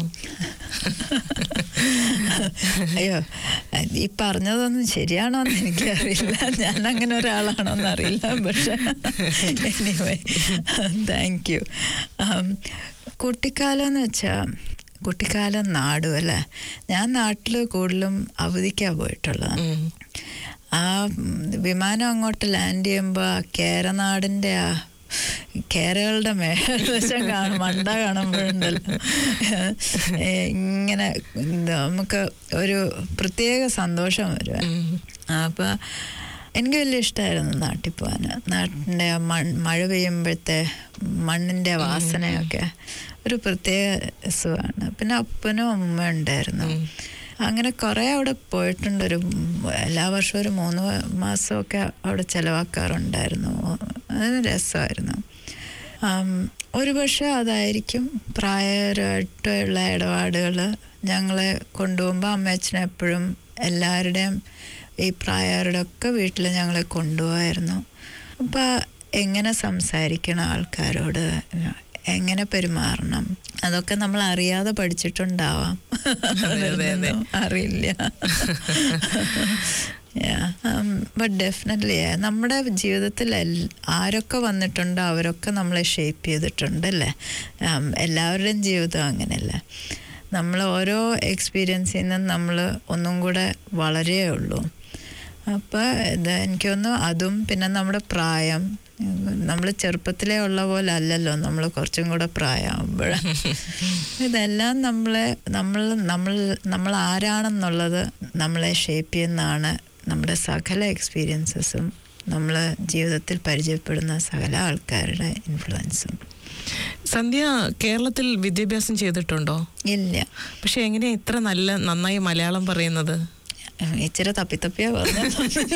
[SPEAKER 5] അയ്യോ ഈ പറഞ്ഞതൊന്നും ശരിയാണോ എന്ന് എനിക്കറിയില്ല ഞാൻ അങ്ങനെ ഒരാളാണോ എന്നറിയില്ല പക്ഷെ എനിവേ താങ്ക് യു കുട്ടിക്കാലം എന്ന് വെച്ചാൽ കുട്ടിക്കാലം നാടും അല്ലേ ഞാൻ നാട്ടിൽ കൂടുതലും അവധിക്കാണ് പോയിട്ടുള്ളത്
[SPEAKER 1] ഉം.
[SPEAKER 5] ആ ഉം, വിമാനം അങ്ങോട്ട് ലാൻഡ് ചെയ്യുമ്പോൾ ആ കേരനാടിൻ്റെ ആ കേരകളുടെ മേൽവശം കാണും മണ്ട കാണുമ്പോഴുണ്ടല്ലോ ഏ, ഇങ്ങനെ എന്താ, നമുക്ക് ഒരു പ്രത്യേക സന്തോഷം വരും അപ്പം എനിക്ക് വലിയ ഇഷ്ടമായിരുന്നു നാട്ടിൽ പോകാൻ നാട്ടിൻ്റെ ആ മൺ മഴ പെയ്യുമ്പോഴത്തെ മണ്ണിൻ്റെ വാസനയൊക്കെ ഒരു പ്രത്യേക സുഖമാണ് പിന്നെ അപ്പനും അമ്മയും ഉണ്ടായിരുന്നു അങ്ങനെ കുറേ അവിടെ പോയിട്ടുണ്ട് ഒരു എല്ലാ വർഷവും ഒരു മൂന്ന് മാസമൊക്കെ അവിടെ ചിലവാക്കാറുണ്ടായിരുന്നു അത് രസമായിരുന്നു ആം, ഒരു പക്ഷേ അതായിരിക്കും പ്രായമായിട്ടുള്ള ഇടപാടുകൾ ഞങ്ങളെ കൊണ്ടുപോകുമ്പോൾ അമ്മയച്ഛനെ എപ്പോഴും എല്ലാവരുടെയും ഈ പ്രായരുടെ ഒക്കെ വീട്ടിൽ ഞങ്ങളെ കൊണ്ടുപോകായിരുന്നു അപ്പോൾ എങ്ങനെ സംസാരിക്കണം ആൾക്കാരോട് എങ്ങനെ പെരുമാറണം അതൊക്കെ നമ്മൾ അറിയാതെ പഠിച്ചിട്ടുണ്ടാവാം അതിനൊന്നും അറിയില്ല ബട്ട് ഡെഫിനറ്റ്ലി നമ്മുടെ ജീവിതത്തിൽ എൽ- ആരൊക്കെ വന്നിട്ടുണ്ടോ അവരൊക്കെ നമ്മളെ ഷേപ്പ് ചെയ്തിട്ടുണ്ട് അല്ലേ ഉം, എല്ലാവരുടെയും ജീവിതം അങ്ങനെയല്ലേ നമ്മൾ ഓരോ എക്സ്പീരിയൻസിൽ നിന്നും നമ്മൾ ഒന്നും കൂടെ വളരേ ഉള്ളൂ അപ്പോൾ ഇത് എനിക്ക് തോന്നുന്നു അതും പിന്നെ നമ്മുടെ പ്രായം നമ്മൾ ചെറുപ്പത്തിലേ ഉള്ള പോലെ അല്ലല്ലോ നമ്മൾ കുറച്ചും കൂടെ പ്രായമാകുമ്പോഴാണ് ഇതെല്ലാം നമ്മളെ നമ്മൾ നമ്മൾ നമ്മൾ ആരാണെന്നുള്ളത് നമ്മളെ ഷേപ്പ് ചെയ്യുന്നതാണ് നമ്മുടെ സകല എക്സ്പീരിയൻസസും നമ്മൾ ജീവിതത്തിൽ പരിചയപ്പെടുന്ന സകല ആൾക്കാരുടെ ഇൻഫ്ലുവൻസും
[SPEAKER 1] സന്ധ്യ കേരളത്തിൽ വിദ്യാഭ്യാസം ചെയ്തിട്ടുണ്ടോ
[SPEAKER 5] ഇല്ല
[SPEAKER 1] പക്ഷെ എങ്ങനെയാ ഇത്ര നല്ല നന്നായി മലയാളം പറയുന്നത്
[SPEAKER 5] ഇച്ചിരി തപ്പിത്തപ്പിയാ പറഞ്ഞത്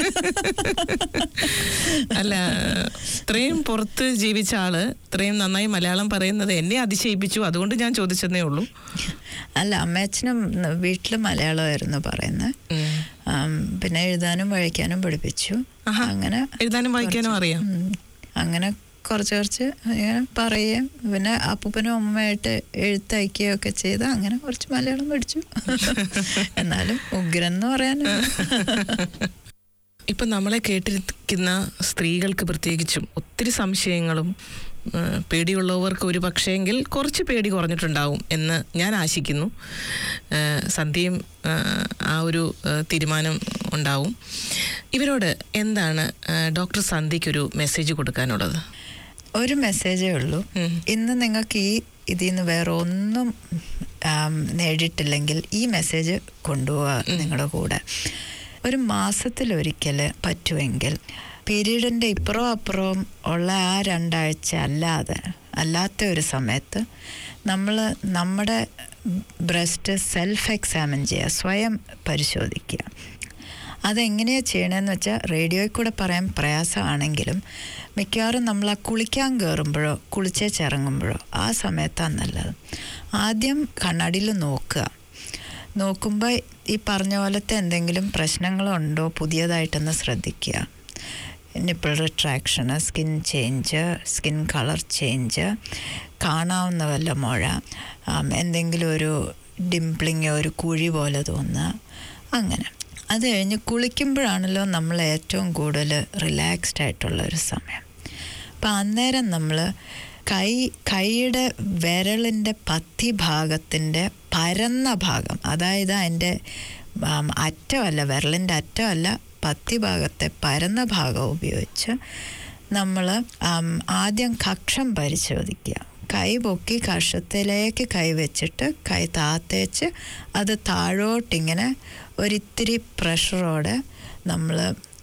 [SPEAKER 1] അല്ല ഇത്രയും പുറത്ത് ജീവിച്ച ആള് ഇത്രയും നന്നായി മലയാളം പറയുന്നത് എന്നെ അതിശയിപ്പിച്ചു അതുകൊണ്ട് ഞാൻ ചോദിച്ചെന്നേ ഉള്ളൂ
[SPEAKER 5] അല്ല അമ്മയച്ഛനും വീട്ടിൽ മലയാളമായിരുന്നു പറയുന്നത്
[SPEAKER 1] ഉം.
[SPEAKER 5] ആം, പിന്നെ എഴുതാനും വായിക്കാനും പഠിപ്പിച്ചു
[SPEAKER 1] ആഹാ.
[SPEAKER 5] അങ്ങനെ
[SPEAKER 1] എഴുതാനും വായിക്കാനും അറിയാം
[SPEAKER 5] ഉം, അങ്ങനെ കുറച്ച് കുറച്ച് ഇങ്ങനെ പറയുകയും പിന്നെ അപ്പൂപ്പനും അമ്മയായിട്ട് എഴുത്തയക്കുകയൊക്കെ ചെയ്ത് അങ്ങനെ കുറച്ച് മലയാളം പഠിച്ചു എന്നാലും ഉഗ്രൻ എന്ന് പറയാൻ
[SPEAKER 1] ഇപ്പം നമ്മളെ കേട്ടിരിക്കുന്ന സ്ത്രീകൾക്ക് പ്രത്യേകിച്ചും ഒത്തിരി സംശയങ്ങളും ആ, പേടിയുള്ളവർക്ക് ഒരു പക്ഷേങ്കിൽ കുറച്ച് പേടി കുറഞ്ഞിട്ടുണ്ടാവും എന്ന് ഞാൻ ആശിക്കുന്നു ആ, സന്ധ്യയും ആ, ആ ഒരു ആ, തീരുമാനം ഉണ്ടാവും ഇവരോട് എന്താണ് ആ, ഡോക്ടർ സന്ധ്യയ്ക്കൊരു മെസ്സേജ് കൊടുക്കാനുള്ളത്
[SPEAKER 5] ഒരു മെസ്സേജേ ഉള്ളൂ
[SPEAKER 1] ഉം.
[SPEAKER 5] ഇന്ന് നിങ്ങൾക്ക് ഈ ഇതിൽ നിന്ന് വേറെ ഒന്നും ആം, നേടിയിട്ടില്ലെങ്കിൽ ഈ മെസ്സേജ് കൊണ്ടുപോവുക നിങ്ങളുടെ കൂടെ ഒരു മാസത്തിലൊരിക്കൽ പറ്റുമെങ്കിൽ പീരീഡിൻ്റെ ഇപ്പുറവും അപ്പുറവും ഉള്ള ആ രണ്ടാഴ്ച അല്ലാതെ അല്ലാത്ത ഒരു സമയത്ത് നമ്മൾ നമ്മുടെ ബ്രസ്റ്റ് സെൽഫ് എക്സാമിൻ ചെയ്യുക സ്വയം പരിശോധിക്കുക അതെങ്ങനെയാണ് ചെയ്യണമെന്ന് വെച്ചാൽ റേഡിയോയിൽ കൂടെ പറയാൻ പ്രയാസമാണെങ്കിലും മിക്കവാറും നമ്മൾ ആ കുളിക്കാൻ കയറുമ്പോഴോ കുളിച്ചേച്ചിറങ്ങുമ്പോഴോ ആ സമയത്താണ് നല്ലത് ആദ്യം കണ്ണാടിയിൽ നോക്കുക നോക്കുമ്പോൾ ഈ പറഞ്ഞ പോലത്തെ എന്തെങ്കിലും പ്രശ്നങ്ങളുണ്ടോ പുതിയതായിട്ടൊന്ന് ശ്രദ്ധിക്കുക നിപ്പിൾ റിട്രാക്ഷന് skin change skin colour change കാണാവുന്ന വല്ല മുഴ ആം, എന്തെങ്കിലും ഒരു ഡിംപ്ലിങ് ഒരു കുഴി പോലെ തോന്നുക അങ്ങനെ അത് കഴിഞ്ഞ് കുളിക്കുമ്പോഴാണല്ലോ നമ്മൾ ഏറ്റവും കൂടുതൽ റിലാക്സ്ഡ് ആയിട്ടുള്ള ഒരു സമയം അപ്പം അന്നേരം നമ്മൾ കൈ കൈയുടെ വിരലിൻ്റെ പത്തി ഭാഗത്തിൻ്റെ പരന്ന ഭാഗം അതായത് അതിൻ്റെ ആം, അറ്റമല്ല വിരലിൻ്റെ അറ്റമല്ല പത്തി ഭാഗത്തെ പരന്ന ഭാഗം ഉപയോഗിച്ച് നമ്മൾ ആദ്യം കക്ഷം പരിശോധിക്കുക കൈ പൊക്കി കക്ഷത്തിലേക്ക് കൈ വെച്ചിട്ട് കൈ താത്തേച്ച് അത് താഴോട്ടിങ്ങനെ ഒരിത്തിരി പ്രഷറോടെ നമ്മൾ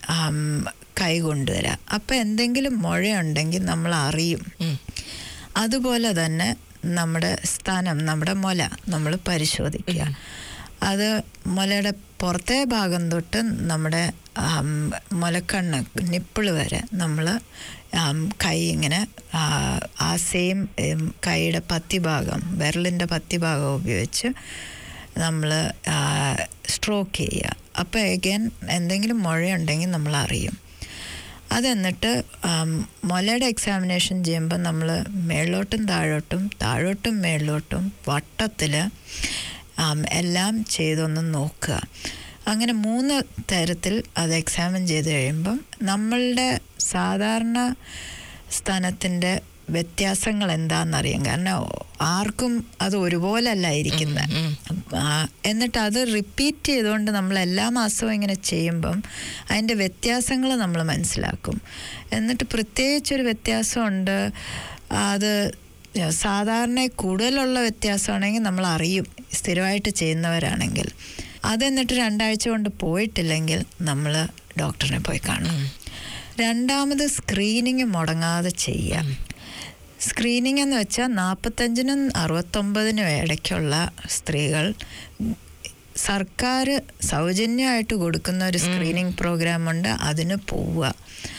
[SPEAKER 5] കൈ കൊണ്ടുവരിക അപ്പം എന്തെങ്കിലും മുഴയുണ്ടെങ്കിൽ നമ്മൾ അറിയും അതുപോലെ തന്നെ നമ്മുടെ സ്ഥാനം നമ്മുടെ മുല നമ്മൾ പരിശോധിക്കുക അത് മുലയുടെ പുറത്തെ ഭാഗം തൊട്ട് നമ്മുടെ ആം, മുലക്കണ്ണ് നിപ്പിള് വരെ നമ്മൾ കൈ ഇങ്ങനെ ആ, ആ സെയിം കൈയുടെ പത്തി ഭാഗം വിരലിൻ്റെ പത്തി ഭാഗം ഉപയോഗിച്ച് നമ്മൾ സ്ട്രോക്ക് ചെയ്യുക അപ്പോൾ എഗൈൻ എന്തെങ്കിലും മുഴയുണ്ടെങ്കിൽ നമ്മൾ അറിയും അതെന്നിട്ട് ആം, മുലയുടെ എക്സാമിനേഷൻ ചെയ്യുമ്പോൾ നമ്മൾ മേളിലോട്ടും താഴോട്ടും താഴോട്ടും മേളിലോട്ടും വട്ടത്തിൽ എല്ലാം ചെയ്തൊന്ന് നോക്കുക അങ്ങനെ മൂന്ന് തരത്തിൽ അത് എക്സാമിൻ ചെയ്ത് കഴിയുമ്പം നമ്മളുടെ സാധാരണ സ്ഥാനത്തിൻ്റെ വ്യത്യാസങ്ങൾ എന്താണെന്നറിയാം കാരണം ആർക്കും അത് ഒരുപോലല്ല ഇരിക്കുന്നത് എന്നിട്ട് അത് റിപ്പീറ്റ് ചെയ്തുകൊണ്ട് നമ്മൾ എല്ലാ മാസവും ഇങ്ങനെ ചെയ്യുമ്പം അതിൻ്റെ വ്യത്യാസങ്ങൾ നമ്മൾ മനസ്സിലാക്കും എന്നിട്ട് പ്രത്യേകിച്ചൊരു വ്യത്യാസമുണ്ട് അത് സാധാരണ കൂടുതലുള്ള വ്യത്യാസമാണെങ്കിൽ നമ്മൾ അറിയും സ്ഥിരമായിട്ട് ചെയ്യുന്നവരാണെങ്കിൽ അതെന്നിട്ട് രണ്ടാഴ്ച കൊണ്ട് പോയിട്ടില്ലെങ്കിൽ നമ്മൾ ഡോക്ടറിനെ പോയി കാണും രണ്ടാമത് സ്ക്രീനിങ് മുടങ്ങാതെ ചെയ്യാം സ്ക്രീനിങ് എന്ന് വെച്ചാൽ നാൽപ്പത്തഞ്ചിനും അറുപത്തൊമ്പതിനും ഇടയ്ക്കുള്ള സ്ത്രീകൾ സർക്കാർ സൗജന്യമായിട്ട് കൊടുക്കുന്ന ഒരു സ്ക്രീനിങ് പ്രോഗ്രാമുണ്ട് അതിന് പോവുക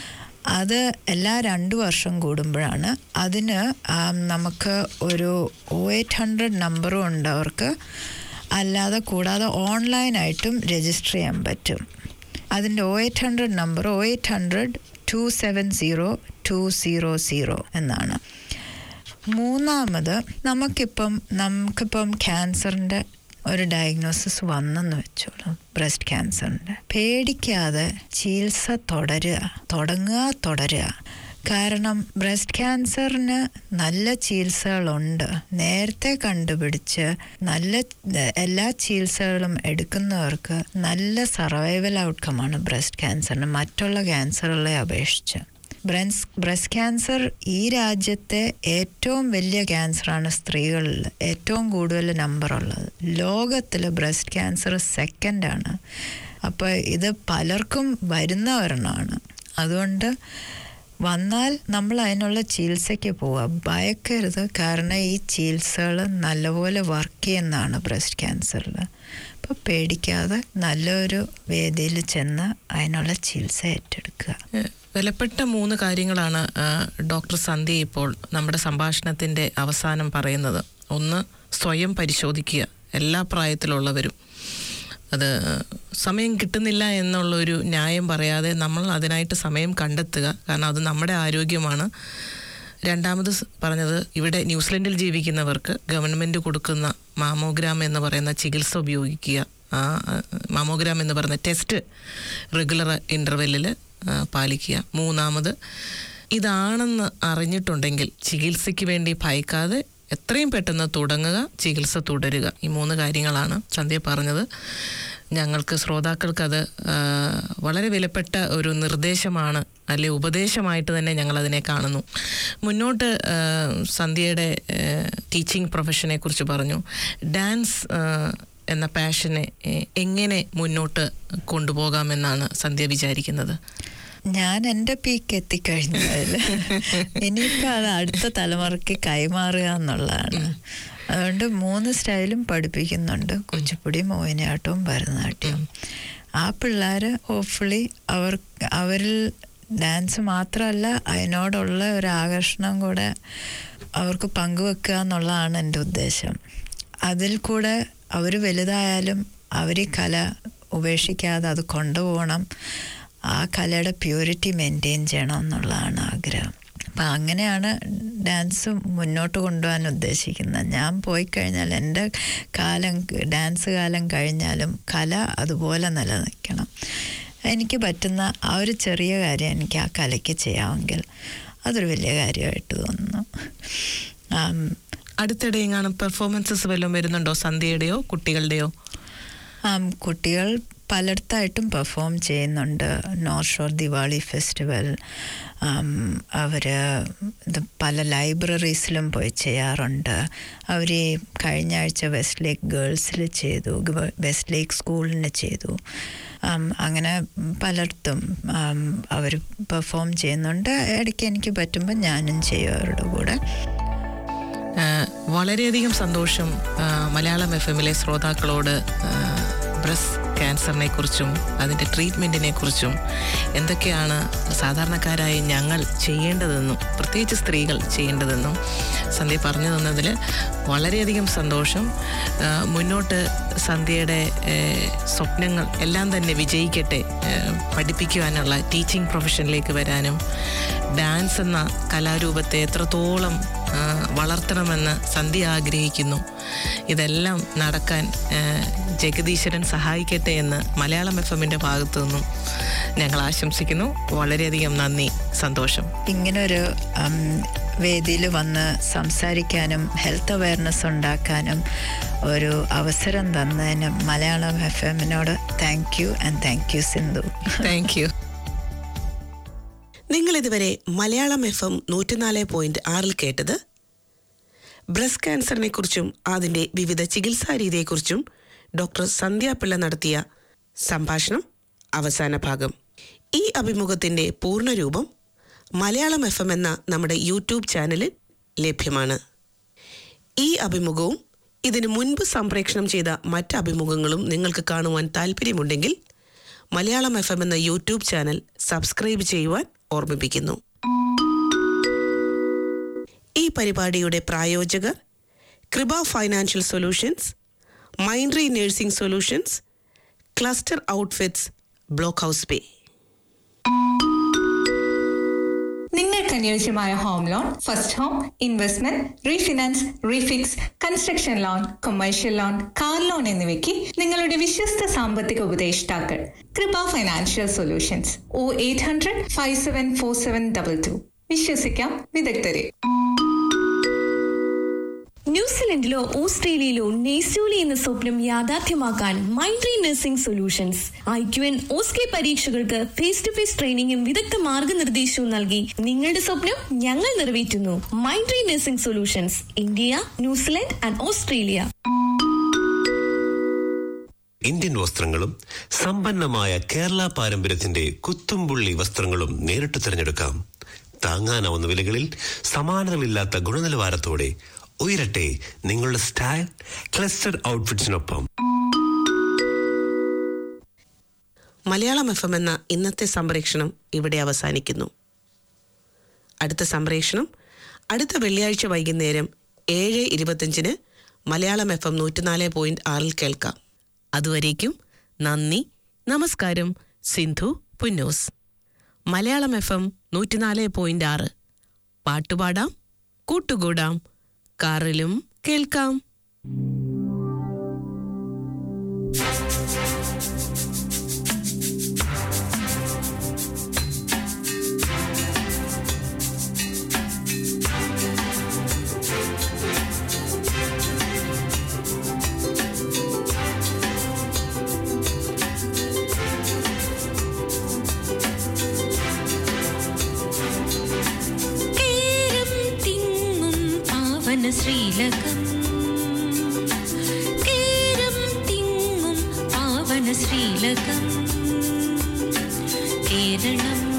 [SPEAKER 5] അത് എല്ലാ രണ്ട് വർഷം കൂടുമ്പോഴാണ് അതിന് ആം, നമുക്ക് ഒരു ഒ എയ്റ്റ് ഹൺഡ്രഡ് നമ്പറും ഉണ്ട് അവർക്ക് അല്ലാതെ കൂടാതെ ഓൺലൈനായിട്ടും രജിസ്റ്റർ ചെയ്യാൻ പറ്റും അതിൻ്റെ O eight hundred number O eight hundred two seven zero two zero zero എന്നാണ് മൂന്നാമത് നമുക്കിപ്പം നമുക്കിപ്പം ക്യാൻസറിൻ്റെ ഒരു ഡയഗ്നോസിസ് വന്നെന്ന് വെച്ചോളൂ ബ്രസ്റ്റ് ക്യാൻസറിൻ്റെ പേടിക്കാതെ ചികിത്സ തുടരുക തുടങ്ങുക തുടരുക കാരണം ബ്രസ്റ്റ് ക്യാൻസറിന് നല്ല ചികിത്സകളുണ്ട് നേരത്തെ കണ്ടുപിടിച്ച് നല്ല എല്ലാ ചികിത്സകളും എടുക്കുന്നവർക്ക് നല്ല സർവൈവൽ ഔട്ട്കമാണ് ബ്രസ്റ്റ് ക്യാൻസറിന് മറ്റുള്ള ക്യാൻസറുകളെ അപേക്ഷിച്ച് ബ്രൻസ് ബ്രസ്റ്റ് ക്യാൻസർ ഈ രാജ്യത്തെ ഏറ്റവും വലിയ ക്യാൻസറാണ് സ്ത്രീകളിൽ ഏറ്റവും കൂടുതൽ നമ്പർ ഉള്ളത് ലോകത്തിൽ ബ്രസ്റ്റ് ക്യാൻസർ സെക്കൻഡാണ് അപ്പോൾ ഇത് പലർക്കും വരുന്ന ഒരെണ്ണമാണ് അതുകൊണ്ട് വന്നാൽ നമ്മൾ അതിനുള്ള ചികിത്സയ്ക്ക് പോവുക ഭയക്കരുത് കാരണം ഈ ചികിത്സകൾ നല്ലപോലെ വർക്ക് ചെയ്യുന്നതാണ് ബ്രസ്റ്റ് ക്യാൻസറിൽ അപ്പോൾ പേടിക്കാതെ നല്ലൊരു വേദിയിൽ ചെന്ന് അതിനുള്ള ചികിത്സ ഏറ്റെടുക്കുക
[SPEAKER 1] ഏഹ് വിലപ്പെട്ട മൂന്ന് കാര്യങ്ങളാണ് ആ, ഡോക്ടർ സന്ധ്യ ഇപ്പോൾ നമ്മുടെ സംഭാഷണത്തിൻ്റെ അവസാനം പറയുന്നത് ഒന്ന് സ്വയം പരിശോധിക്കുക എല്ലാ പ്രായത്തിലുള്ളവരും അത് സമയം കിട്ടുന്നില്ല എന്നുള്ളൊരു ന്യായം പറയാതെ നമ്മൾ അതിനായിട്ട് സമയം കണ്ടെത്തുക കാരണം അത് നമ്മുടെ ആരോഗ്യമാണ് രണ്ടാമത് സ് പറഞ്ഞത് ഇവിടെ ന്യൂസിലൻഡിൽ ജീവിക്കുന്നവർക്ക് ഗവൺമെൻറ് കൊടുക്കുന്ന മാമോഗ്രാം എന്ന് പറയുന്ന ചികിത്സ ഉപയോഗിക്കുക ആ ആ, മാമോഗ്രാം എന്ന് പറയുന്ന ടെസ്റ്റ് റെഗുലർ ഇൻ്റർവെല്ലിൽ പാലിക്കുക മൂന്നാമത് ഇതാണെന്ന് അറിഞ്ഞിട്ടുണ്ടെങ്കിൽ ചികിത്സയ്ക്ക് വേണ്ടി ഭയക്കാതെ എത്രയും പെട്ടെന്ന് തുടങ്ങുക ചികിത്സ തുടരുക ഈ മൂന്ന് കാര്യങ്ങളാണ് സന്ധ്യ പറഞ്ഞത് ഞങ്ങൾക്ക് ശ്രോതാക്കൾക്കത് ആ, വളരെ വിലപ്പെട്ട ഒരു നിർദ്ദേശമാണ് അല്ലെ ഉപദേശമായിട്ട് തന്നെ ഞങ്ങൾ അതിനെ കാണുന്നു മുന്നോട്ട് ആ, സന്ധ്യയുടെ ടീച്ചിങ് പ്രൊഫഷനെ കുറിച്ച് പറഞ്ഞു ഡാൻസ് ആ, എന്ന പാഷനെ എ, എങ്ങനെ മുന്നോട്ട് കൊണ്ടുപോകാമെന്നാണ് സന്ധ്യ വിചാരിക്കുന്നത്
[SPEAKER 5] ഞാൻ എൻ്റെ പീക്ക് എത്തിക്കഴിഞ്ഞതിൽ ഇനിയിപ്പോൾ അത് അടുത്ത തലമുറയ്ക്ക് കൈമാറുക എന്നുള്ളതാണ് അതുകൊണ്ട് മൂന്ന് സ്റ്റൈലും പഠിപ്പിക്കുന്നുണ്ട് കുച്ചിപ്പുടി മോഹിനിയാട്ടവും ഭരതനാട്യവും ആ പിള്ളേർ ഹോപ്പ്ഫുള്ളി അവർ അവരിൽ ഡാൻസ് മാത്രമല്ല അതിനോടുള്ള ഒരു ആകർഷണം കൂടെ അവർക്ക് പങ്കുവെക്കുക എന്നുള്ളതാണ് എൻ്റെ ഉദ്ദേശം അതിൽ കൂടെ അവർ വലുതായാലും അവർ ഈ കല ഉപേക്ഷിക്കാതെ അത് കൊണ്ടുപോകണം ആ കലയുടെ പ്യൂരിറ്റി മെയിൻറ്റെയിൻ ചെയ്യണം എന്നുള്ളതാണ് ആഗ്രഹം അപ്പം അങ്ങനെയാണ് ഡാൻസ് മുന്നോട്ട് കൊണ്ടുപോകാൻ ഉദ്ദേശിക്കുന്നത് ഞാൻ പോയി കഴിഞ്ഞാൽ എൻ്റെ കാലം ഡാൻസ് കാലം കഴിഞ്ഞാലും കല അതുപോലെ നിലനിൽക്കണം എനിക്ക് പറ്റുന്ന ആ ഒരു ചെറിയ കാര്യം എനിക്ക് ആ കലയ്ക്ക് ചെയ്യാമെങ്കിൽ അതൊരു വലിയ കാര്യമായിട്ട് തോന്നുന്നു ആം,
[SPEAKER 1] അടുത്തിടെ എങ്ങാനും പെർഫോമൻസസ് വല്ലതും വരുന്നുണ്ടോ സന്ധ്യയുടെയോ കുട്ടികളുടെയോ
[SPEAKER 5] ആം, കുട്ടികൾ പലയിടത്തായിട്ടും പെർഫോം ചെയ്യുന്നുണ്ട് നോർത്ത് ഷോർ ദിവാളി ഫെസ്റ്റിവൽ അവർ പല ലൈബ്രറീസിലും പോയി ചെയ്യാറുണ്ട് അവർ കഴിഞ്ഞ ആഴ്ച വെസ്റ്റ് ലേക്ക് ഗേൾസിൽ ചെയ്തു ഗവ- വെസ്റ്റ് ലേക്ക് സ്കൂളിന് ചെയ്തു ആം, അങ്ങനെ പലയിടത്തും അവർ പെർഫോം ചെയ്യുന്നുണ്ട് ഇടയ്ക്ക് എനിക്ക് പറ്റുമ്പോൾ ഞാനും ചെയ്യും അവരുടെ കൂടെ
[SPEAKER 1] ആ, വളരെയധികം സന്തോഷം ആ, മലയാളം എഫ് എമ്മിലെ ശ്രോതാക്കളോട് ബ്രസ്റ്റ് ക്യാൻസറിനെ കുറിച്ചും അതിൻ്റെ ട്രീറ്റ്മെൻറ്റിനെ കുറിച്ചും എന്തൊക്കെയാണ് സാധാരണക്കാരായ ഞങ്ങൾ ചെയ്യേണ്ടതെന്നും പ്രത്യേകിച്ച് സ്ത്രീകൾ ചെയ്യേണ്ടതെന്നും സന്ധ്യ പറഞ്ഞു തന്നതിൽ വളരെയധികം സന്തോഷം ആ, മുന്നോട്ട് സന്ധ്യയുടെ ഏ, സ്വപ്നങ്ങൾ എല്ലാം തന്നെ വിജയിക്കട്ടെ ഏ, പഠിപ്പിക്കുവാനുള്ള ടീച്ചിങ് പ്രൊഫഷനിലേക്ക് വരാനും ഡാൻസ് എന്ന കലാരൂപത്തെ എത്രത്തോളം ആ, വളർത്തണമെന്ന് സന്ധ്യ ആഗ്രഹിക്കുന്നു ഇതെല്ലാം നടക്കാൻ ആ, ജഗദീശ്വരൻ സഹായിക്കട്ടെ എന്ന് മലയാളം എഫ് എമ്മിൻ്റെ ഭാഗത്തു നിന്നും ഞങ്ങൾ ആശംസിക്കുന്നു വളരെയധികം നന്ദി സന്തോഷം
[SPEAKER 5] ഇങ്ങനൊരു വേദിയിൽ വന്ന് സംസാരിക്കാനും ഹെൽത്ത് അവയർനെസ് ഉണ്ടാക്കാനും ഒരു അവസരം തന്നതിന് മലയാളം എഫ് എമ്മിനോട് thank you and thank you Sindhu
[SPEAKER 1] thank you
[SPEAKER 6] നിങ്ങൾ ഇതുവരെ മലയാളം എഫ് എം നൂറ്റിനാല് പോയിന്റ് ആറിൽ കേട്ടത് ബ്രസ്റ്റ് ക്യാൻസറിനെ കുറിച്ചും അതിന്റെ വിവിധ ചികിത്സാ രീതിയെക്കുറിച്ചും ഡോക്ടർ സന്ധ്യാപിള്ള നടത്തിയ സംഭാഷണം അവസാന ഭാഗം ഈ അഭിമുഖത്തിന്റെ പൂർണ്ണരൂപം മലയാളം എഫ് എം എന്ന നമ്മുടെ യൂട്യൂബ് ചാനലിൽ ലഭ്യമാണ് ഈ അഭിമുഖവും ഇതിനു മുൻപ് സംപ്രേഷണം ചെയ്ത മറ്റ് അഭിമുഖങ്ങളും നിങ്ങൾക്ക് കാണുവാൻ താല്പര്യമുണ്ടെങ്കിൽ മലയാളം എഫ് എം എന്ന യൂട്യൂബ് ചാനൽ സബ്സ്ക്രൈബ് ചെയ്യുവാൻ ഓർമ്മിപ്പിക്കുന്നു ഈ പരിപാടിയുടെ പ്രായോജകർ Krupa financial solutions മൈൻഡ്രി nursing solutions cluster outfits block house പേ
[SPEAKER 2] നിങ്ങൾക്ക് അനുയോജ്യമായ home loan first home investment refinance refix construction loan commercial loan car loan എന്നിവയ്ക്ക് നിങ്ങളുടെ വിശ്വസ്ത സാമ്പത്തിക ഉപദേഷ്ടാക്കൾ Krupa financial solutions O eight hundred five seven four seven double two വിശ്വസിക്കാം വിദഗ്ധരെ
[SPEAKER 3] ന്യൂസിലൻഡിലോ ഓസ്ട്രേലിയയിലോ നെയ്സൂലി എന്ന സ്വപ്നം യാഥാർത്ഥ്യമാക്കാൻ മൈൻഡ്രി nursing solutions I Q N OSCE പരീക്ഷകൾക്ക് ഫേസ് ടു ഫേസ് ട്രെയിനിങ്ങും വിദഗ്ധ മാർഗനിർദ്ദേശവും നൽകി നിങ്ങളുടെ സ്വപ്നം ഞങ്ങൾ നിറവേറ്റുന്നു Mindry nursing solutions India New Zealand and Australia
[SPEAKER 4] Indian വസ്ത്രങ്ങളും സമ്പന്നമായ കേരള പാരമ്പര്യത്തിന്റെ കുത്തുംപുള്ളി വസ്ത്രങ്ങളും നേരിട്ട് തിരഞ്ഞെടുക്കാം താങ്ങാനാവുന്ന വിലകളിൽ സമാനതകളില്ലാത്ത ഗുണനിലവാരത്തോടെ ഉയരട്ടെ നിങ്ങളുടെ സ്റ്റൈൽ ക്ലസ്റ്റഡ് ഔട്ട്ഫിറ്റ്സിനൊപ്പം
[SPEAKER 6] മലയാളം എഫ് എം എന്ന ഇന്നത്തെ സംപ്രേഷണം ഇവിടെ അവസാനിക്കുന്നു അടുത്ത സംപ്രേഷണം അടുത്ത വെള്ളിയാഴ്ച വൈകുന്നേരം ഏഴ് ഇരുപത്തഞ്ചിന് മലയാളം എഫ് എം നൂറ്റിനാല് പോയിന്റ് ആറിൽ കേൾക്കാം അതുവരേക്കും നന്ദി നമസ്കാരം സിന്ധു പുന്നൂസ് മലയാളം എഫ് എം നൂറ്റിനാല് പോയിന്റ് ആറ് പാട്ടുപാടാം കൂട്ടുകൂടാം കാറിലും കേൾക്കാം
[SPEAKER 7] ശ്രീലകം കേരളം